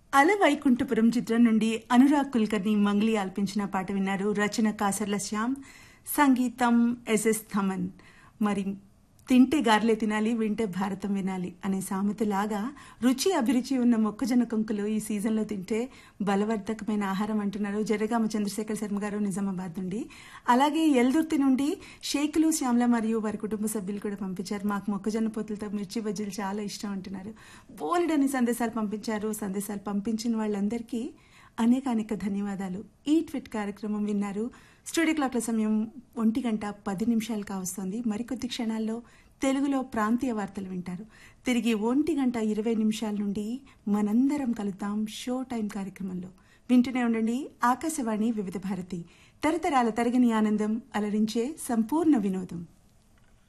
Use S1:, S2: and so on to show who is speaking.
S1: అల వైకుంఠపురం చిత్రం నుండి అనురాగ్ కుల్కర్ని మంగ్లీ ఆల్పించిన పాట విన్నారు రచన కాసర్ల శ్యామ్ సంగీతం ఎస్ఎస్ థమన్ మరి తింటే గార్లే తినాలి వింటే భారతం వినాలి అనే సామెతలాగా రుచి అభిరుచి ఉన్న మొక్కజొన్న కొంకులు ఈ సీజన్లో తింటే బలవర్ధకమైన ఆహారం అంటున్నారు జరగామ చంద్రశేఖర్ శర్మ గారు నిజామాబాద్ నుండి అలాగే ఎల్దుర్తి నుండి షేకులు శ్యామల మరియు వారి కుటుంబ సభ్యులు కూడా పంపించారు మాకు మొక్కజొన్న పొత్తులతో మిర్చి బజ్జీలు చాలా ఇష్టం అంటున్నారు బోల్డ్ అని సందేశాలు పంపించారు సందేశాలు పంపించిన వాళ్ళందరికీ అనేక అనేక ధన్యవాదాలు ఈ ట్విట్ కార్యక్రమం విన్నారు స్టూడియో క్లాక్ల సమయం ఒంటి గంట పది నిమిషాలు కావస్తోంది మరికొద్ది క్షణాల్లో తెలుగులో ప్రాంతీయ వార్తలు వింటారు తిరిగి ఒంటి గంట ఇరవై నిమిషాల నుండి మనందరం కలుద్దాం షో టైం కార్యక్రమంలో వింటూనే ఉండండి ఆకాశవాణి వివిధ భారతి తరతరాల తరగని ఆనందం అలరించే సంపూర్ణ వినోదం